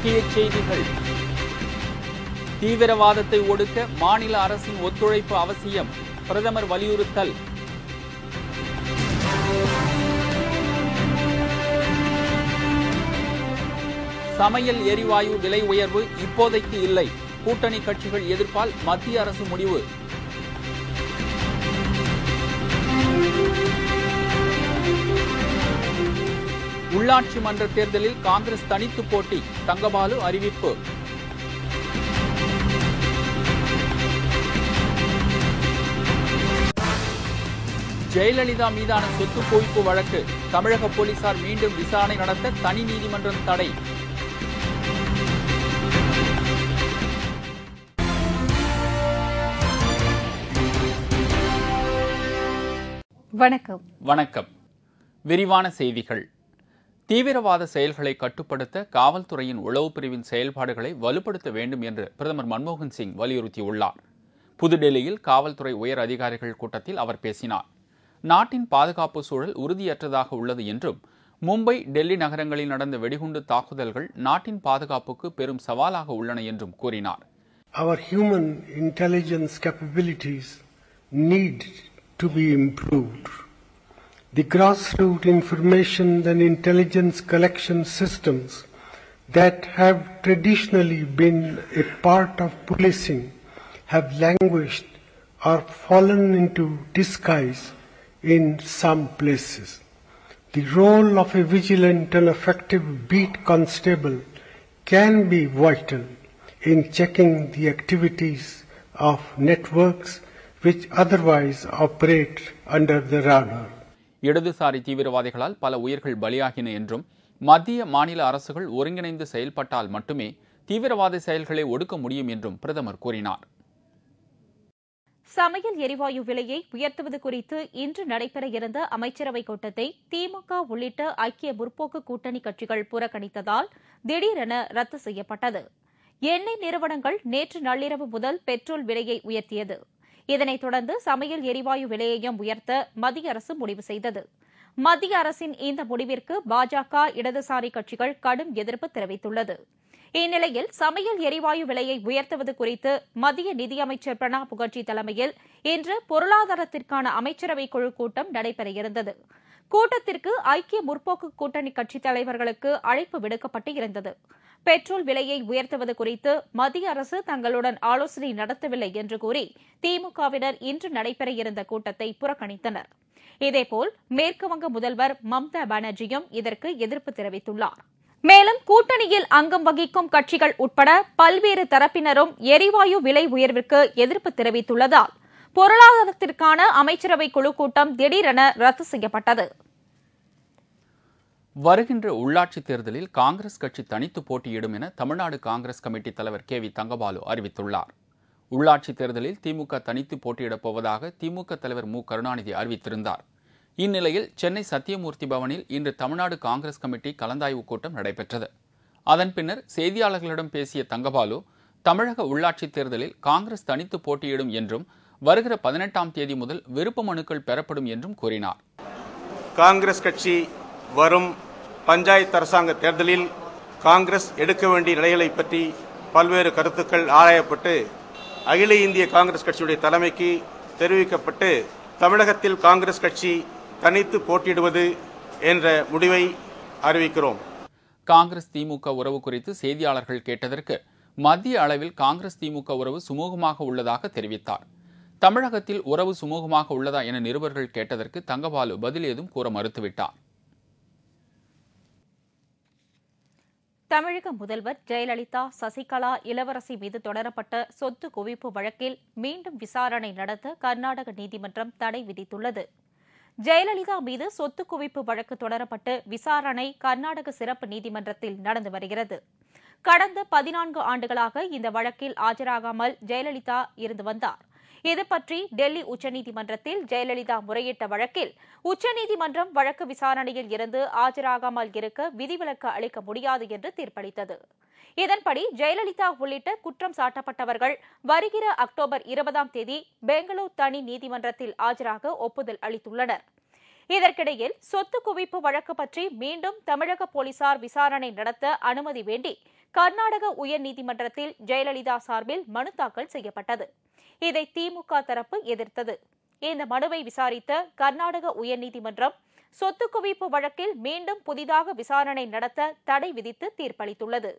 முக்கிய செய்திகள் தீவிரவாதத்தை ஒடுக்க மாநில அரசின் ஒத்துழைப்பு அவசியம் பிரதமர் வலியுறுத்தல் சமையல் எரிவாயு விலை உயர்வு இப்போதைக்கு இல்லை கூட்டணி கட்சிகள் எதிர்ப்பால் மத்திய அரசு முடிவு உள்ளாட்சி மன்ற தேர்தலில் காங்கிரஸ் தனித்து போட்டி தங்கபாலு அறிவிப்பு ஜெயலலிதா மீதான சொத்து குவிப்பு வழக்கு தமிழக போலீசார் மீண்டும் விசாரணை நடத்த தனி நீதிமன்றம் தடை வணக்கம் வணக்கம் விரிவான செய்திகள் தீவிரவாத செயல்களை கட்டுப்படுத்த காவல்துறையின் உளவு பிரிவின் செயல்பாடுகளை வலுப்படுத்த வேண்டும் என்று பிரதமர் மன்மோகன் சிங் வலியுறுத்தியுள்ளார் புதுடெல்லியில் காவல்துறை உயர் அதிகாரிகள் கூட்டத்தில் அவர் பேசினார் நாட்டின் பாதுகாப்பு சூழல் உறுதியற்றதாக உள்ளது என்றும் மும்பை டெல்லி நகரங்களில் நடந்த வெடிகுண்டு தாக்குதல்கள் நாட்டின் பாதுகாப்புக்கு பெரும் சவாலாக உள்ளன என்றும் கூறினார் Our human intelligence capabilities need to be improved. The grassroots information and intelligence collection systems that have traditionally been a part of policing have languished or fallen into disguise in some places. The role of a vigilant and effective beat constable can be vital in checking the activities of networks which otherwise operate under the radar. இடதுசாரி தீவிரவாதிகளால் பல உயிர்கள் பலியாகின என்றும் மத்திய மாநில அரசுகள் ஒருங்கிணைந்து செயல்பட்டால் மட்டுமே தீவிரவாத செயல்களை ஒடுக்க முடியும் என்றும் பிரதமர் கூறினார் சமையல் எரிவாயு விலையை உயர்த்துவது குறித்து இன்று நடைபெற இருந்த அமைச்சரவைக் கூட்டத்தை திமுக உள்ளிட்ட ஐக்கிய முற்போக்கு கூட்டணி கட்சிகள் புறக்கணித்ததால் திடீரென ரத்து செய்யப்பட்டது எண்ணெய் நிறுவனங்கள் நேற்று நள்ளிரவு முதல் பெட்ரோல் விலையை உயர்த்தியது இதனைத் தொடர்ந்து சமையல் எரிவாயு விலையையும் உயர்த்த மத்திய அரசு முடிவு செய்தது மத்திய அரசின் இந்த முடிவிற்கு பாஜக இடதுசாரி கட்சிகள் கடும் எதிர்ப்பு தெரிவித்துள்ளது இந்நிலையில் சமையல் எரிவாயு விலையை உயர்த்துவது குறித்து மத்திய நிதியமைச்சர் பிரணாப் முகர்ஜி தலைமையில் இன்று பொருளாதாரத்திற்கான அமைச்சரவைக் குழு கூட்டம் நடைபெற இருந்தது கூட்டத்திற்கு ஐக்கிய முற்போக்கு கூட்டணி கட்சித் தலைவர்களுக்கு அழைப்பு விடுக்கப்பட்டு இருந்தது பெட்ரோல் விலையை உயர்த்துவது குறித்து மத்திய அரசு தங்களுடன் ஆலோசனை நடத்தவில்லை என்று கூறி திமுகவினர் இன்று நடைபெற இருந்த கூட்டத்தை புறக்கணித்தனர் இதேபோல் மேற்குவங்க முதல்வர் மம்தா பானர்ஜியும் இதற்கு எதிர்ப்பு தெரிவித்துள்ளார் மேலும் கூட்டணியில் அங்கம் வகிக்கும் கட்சிகள் உட்பட பல்வேறு தரப்பினரும் எரிவாயு விலை உயர்விற்கு எதிர்ப்பு தெரிவித்துள்ளதால் பொருளாதாரத்திற்கான அமைச்சரவை குழு கூட்டம் திடீரென ரத்து செய்யப்பட்டது வருகின்ற உள்ளாட்சித் தேர்தலில் காங்கிரஸ் கட்சி தனித்து போட்டியிடும் என தமிழ்நாடு காங்கிரஸ் கமிட்டி தலைவர் கே வி தங்கபாலு அறிவித்துள்ளார் உள்ளாட்சித் தேர்தலில் திமுக தனித்து போட்டியிடப் போவதாக திமுக தலைவர் மு கருணாநிதி அறிவித்திருந்தார் இந்நிலையில் சென்னை சத்தியமூர்த்தி பவனில் இன்று தமிழ்நாடு காங்கிரஸ் கமிட்டி கலந்தாய்வு கூட்டம் நடைபெற்றது அதன் பின்னர் செய்தியாளர்களிடம் பேசிய தங்கபாலு தமிழக உள்ளாட்சித் தேர்தலில் காங்கிரஸ் தனித்து போட்டியிடும் என்றும் வருகிற பதினெட்டாம் தேதி முதல் விருப்ப மனுக்கள் பெறப்படும் என்றும் கூறினார் காங்கிரஸ் கட்சி வரும் பஞ்சாயத்து அரசாங்க தேர்தலில் காங்கிரஸ் எடுக்க வேண்டிய நிலைகளை பற்றி பல்வேறு கருத்துக்கள் ஆராயப்பட்டு அகில இந்திய காங்கிரஸ் கட்சியுடைய தலைமைக்கு தெரிவிக்கப்பட்டு தமிழகத்தில் காங்கிரஸ் கட்சி தனித்து போட்டியிடுவது என்ற முடிவை அறிவிக்கிறோம் காங்கிரஸ் திமுக உறவு குறித்து செய்தியாளர்கள் கேட்டதற்கு மத்திய அளவில் காங்கிரஸ் திமுக உறவு சுமூகமாக உள்ளதாக தெரிவித்தார் தமிழகத்தில் உறவு சுமூகமாக உள்ளதா என நிருபர்கள் கேட்டதற்கு தங்கபாலு பதில் ஏதும் கூற மறுத்துவிட்டார் தமிழக முதல்வர் ஜெயலலிதா சசிகலா இளவரசி மீது தொடரப்பட்ட சொத்து குவிப்பு வழக்கில் மீண்டும் விசாரணை நடத்த கர்நாடக நீதிமன்றம் தடை விதித்துள்ளது ஜெயலலிதா மீது சொத்து குவிப்பு வழக்கு தொடரப்பட்டு விசாரணை கர்நாடக சிறப்பு நீதிமன்றத்தில் நடந்து வருகிறது கடந்த பதினான்கு ஆண்டுகளாக இந்த வழக்கில் ஆஜராகாமல் ஜெயலலிதா இருந்து வந்தார் இது பற்றி டெல்லி உச்சநீதிமன்றத்தில் ஜெயலலிதா முறையிட்ட வழக்கில் உச்சநீதிமன்றம் வழக்கு விசாரணையில் இருந்து ஆஜராகாமல் இருக்க விதிவிலக்கு அளிக்க முடியாது என்று தீர்ப்பளித்தது இதன்படி ஜெயலலிதா உள்ளிட்ட குற்றம் சாட்டப்பட்டவர்கள் வருகிற அக்டோபர் இருபதாம் தேதி பெங்களூர் தனி நீதிமன்றத்தில் ஆஜராக ஒப்புதல் அளித்துள்ளனர் இதற்கிடையில் சொத்து குவிப்பு வழக்கு பற்றி மீண்டும் தமிழக போலீசார் விசாரணை நடத்த அனுமதி வேண்டி கர்நாடக உயர்நீதிமன்றத்தில் ஜெயலலிதா சார்பில் மனு தாக்கல் செய்யப்பட்டது இதை திமுக தரப்பு எதிர்த்தது இந்த மனுவை விசாரித்த கர்நாடக உயர்நீதிமன்றம் சொத்து குவிப்பு வழக்கில் மீண்டும் புதிதாக விசாரணை நடத்த தடை விதித்து தீர்ப்பளித்துள்ளது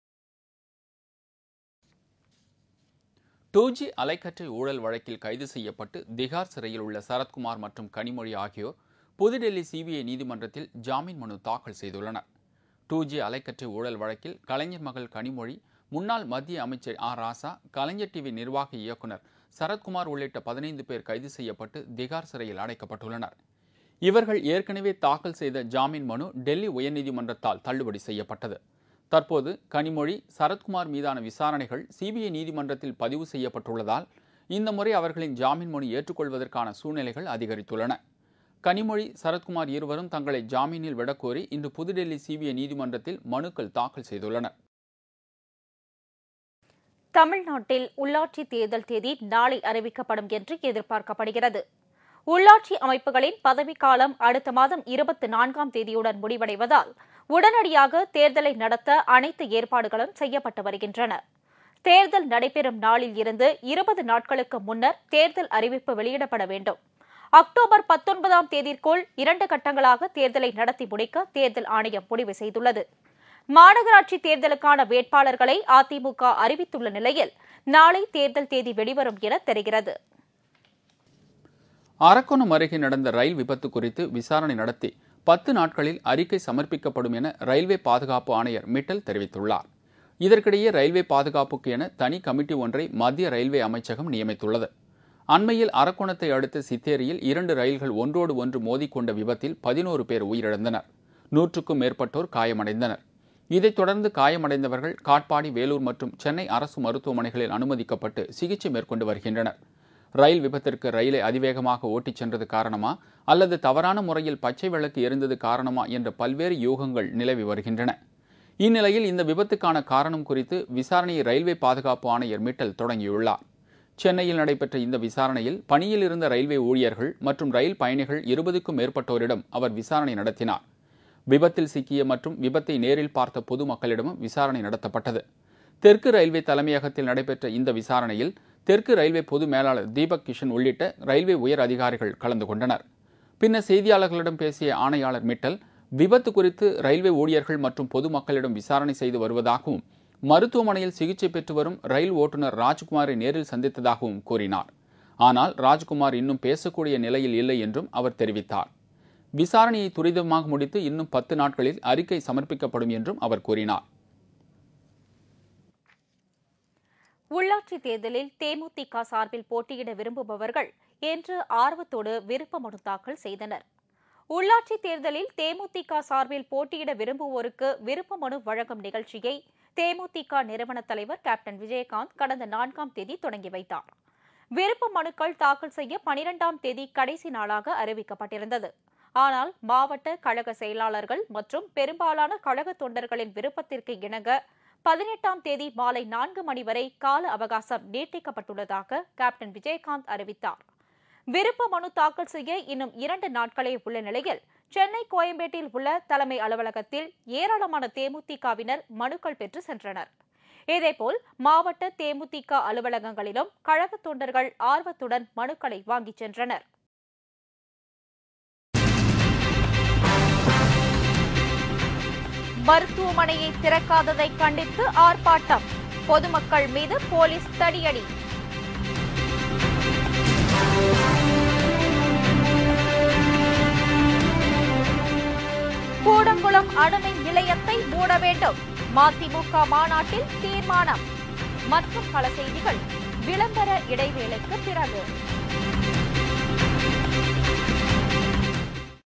டூ ஜி அலைக்கற்றை ஊழல் வழக்கில் கைது செய்யப்பட்டு திகார் சிறையில் உள்ள சரத்குமார் மற்றும் கனிமொழி ஆகியோர் புதுடெல்லி சிபிஐ நீதிமன்றத்தில் ஜாமீன் மனு தாக்கல் செய்துள்ளனர் டூ ஜி அலைக்கற்றை ஊழல் வழக்கில் கலைஞர் மகள் கனிமொழி முன்னாள் மத்திய அமைச்சர் ஆர் ராசா கலைஞர் டிவி நிர்வாக இயக்குனர் சரத்குமார் உள்ளிட்ட பதினைந்து பேர் கைது செய்யப்பட்டு திகார் சிறையில் அடைக்கப்பட்டுள்ளனர் இவர்கள் ஏற்கனவே தாக்கல் செய்த ஜாமீன் மனு டெல்லி உயர்நீதிமன்றத்தால் தள்ளுபடி செய்யப்பட்டது தற்போது கனிமொழி சரத்குமார் மீதான விசாரணைகள் சிபிஐ நீதிமன்றத்தில் பதிவு செய்யப்பட்டுள்ளதால் இந்த முறை அவர்களின் ஜாமீன் மனு ஏற்றுக்கொள்வதற்கான சூழ்நிலைகள் அதிகரித்துள்ளன கனிமொழி சரத்குமார் இருவரும் தங்களை ஜாமீனில் விடக்கோரி இன்று புதுடெல்லி சிபிஐ நீதிமன்றத்தில் மனுக்கள் தாக்கல் செய்துள்ளனர் தமிழ்நாட்டில் உள்ளாட்சி தேர்தல் தேதி நாளை அறிவிக்கப்படும் என்று எதிர்பார்க்கப்படுகிறது உள்ளாட்சி அமைப்புகளின் பதவிக்காலம் அடுத்த மாதம் இருபத்தி நான்காம் தேதியுடன் முடிவடைவதால் உடனடியாக தேர்தலை நடத்த அனைத்து ஏற்பாடுகளும் செய்யப்பட்டு வருகின்றன தேர்தல் நடைபெறும் நாளில் இருந்து இருபது நாட்களுக்கு முன்னர் தேர்தல் அறிவிப்பு வெளியிடப்பட வேண்டும் அக்டோபர் பத்தொன்பதாம் தேதிக்குள் இரண்டு கட்டங்களாக தேர்தலை நடத்தி முடிக்க தேர்தல் ஆணையம் முடிவு செய்துள்ளது மாநகராட்சி தேர்தலுக்கான வேட்பாளர்களை அதிமுக அறிவித்துள்ள நிலையில் நாளை தேர்தல் தேதி வெளிவரும் என தெரிகிறது அரக்கோணம் அருகே நடந்த ரயில் விபத்து குறித்து விசாரணை நடத்தி பத்து நாட்களில் அறிக்கை சமர்ப்பிக்கப்படும் என ரயில்வே பாதுகாப்பு ஆணையர் மிட்டல் தெரிவித்துள்ளார் இதற்கிடையே ரயில்வே பாதுகாப்புக்கு என தனி கமிட்டி ஒன்றை மத்திய ரயில்வே அமைச்சகம் நியமித்துள்ளது அண்மையில் அரக்கோணத்தை அடுத்த சித்தேரியில் இரண்டு ரயில்கள் ஒன்றோடு ஒன்று மோதிக்கொண்ட விபத்தில் பதினோரு பேர் உயிரிழந்தனர் நூற்றுக்கும் மேற்பட்டோர் காயமடைந்தனர் இதைத் தொடர்ந்து காயமடைந்தவர்கள் காட்பாடி வேலூர் மற்றும் சென்னை அரசு மருத்துவமனைகளில் அனுமதிக்கப்பட்டு சிகிச்சை மேற்கொண்டு வருகின்றனர் ரயில் விபத்திற்கு ரயிலை அதிவேகமாக ஓட்டிச் சென்றது காரணமா அல்லது தவறான முறையில் பச்சை விளக்கு எரிந்தது காரணமா என்ற பல்வேறு யூகங்கள் நிலவி வருகின்றன இந்நிலையில் இந்த விபத்துக்கான காரணம் குறித்து விசாரணையை ரயில்வே பாதுகாப்பு ஆணையர் மிட்டல் தொடங்கியுள்ளார் சென்னையில் நடைபெற்ற இந்த விசாரணையில் பணியில் இருந்த ரயில்வே ஊழியர்கள் மற்றும் ரயில் பயணிகள் இருபதுக்கும் மேற்பட்டோரிடம் அவர் விசாரணை நடத்தினார் விபத்தில் சிக்கிய மற்றும் விபத்தை நேரில் பார்த்த பொதுமக்களிடமும் விசாரணை நடத்தப்பட்டது தெற்கு ரயில்வே தலைமையகத்தில் நடைபெற்ற இந்த விசாரணையில் தெற்கு ரயில்வே பொது மேலாளர் தீபக் கிஷன் உள்ளிட்ட ரயில்வே உயர் அதிகாரிகள் கலந்து கொண்டனர் பின்னர் செய்தியாளர்களிடம் பேசிய ஆணையாளர் மிட்டல் விபத்து குறித்து ரயில்வே ஊழியர்கள் மற்றும் பொதுமக்களிடம் விசாரணை செய்து வருவதாகவும் மருத்துவமனையில் சிகிச்சை பெற்று வரும் ரயில் ஓட்டுநர் ராஜ்குமாரை நேரில் சந்தித்ததாகவும் கூறினார் ஆனால் ராஜ்குமார் இன்னும் பேசக்கூடிய நிலையில் இல்லை என்றும் அவர் தெரிவித்தார் விசாரணையை துரிதமாக முடித்து இன்னும் பத்து நாட்களில் அறிக்கை சமர்ப்பிக்கப்படும் என்றும் அவர் கூறினார் உள்ளாட்சி தேர்தலில் தேமுதிக சார்பில் போட்டியிட விரும்புபவர்கள் இன்று ஆர்வத்தோடு விருப்ப மனு தாக்கல் செய்தனர் உள்ளாட்சி தேர்தலில் தேமுதிக சார்பில் போட்டியிட விரும்புவோருக்கு விருப்ப மனு வழங்கும் நிகழ்ச்சியை தேமுதிக நிறுவன தலைவர் கேப்டன் விஜயகாந்த் கடந்த நான்காம் தேதி தொடங்கி வைத்தார் விருப்ப மனுக்கள் தாக்கல் செய்ய பனிரெண்டாம் தேதி கடைசி நாளாக அறிவிக்கப்பட்டிருந்தது ஆனால் மாவட்ட கழக செயலாளர்கள் மற்றும் பெரும்பாலான கழக தொண்டர்களின் விருப்பத்திற்கு இணங்க பதினெட்டாம் தேதி மாலை நான்கு மணி வரை கால அவகாசம் நீட்டிக்கப்பட்டுள்ளதாக கேப்டன் விஜயகாந்த் அறிவித்தார் விருப்ப மனு தாக்கல் செய்ய இன்னும் இரண்டு நாட்களே உள்ள நிலையில் சென்னை கோயம்பேட்டில் உள்ள தலைமை அலுவலகத்தில் ஏராளமான தேமுதிகவினர் மனுக்கள் பெற்று சென்றனர் இதேபோல் மாவட்ட தேமுதிக அலுவலகங்களிலும் கழக தொண்டர்கள் ஆர்வத்துடன் மனுக்களை வாங்கிச் சென்றனர் மருத்துவமனையை திறக்காததை கண்டித்து ஆர்ப்பாட்டம் பொதுமக்கள் மீது போலீஸ் தடியடி கூடங்குளம் அணுமின் நிலையத்தை மூட வேண்டும் மதிமுக மாநாட்டில் தீர்மானம் மற்றும் பல செய்திகள் விளம்பர இடைவேளைக்கு பிறகு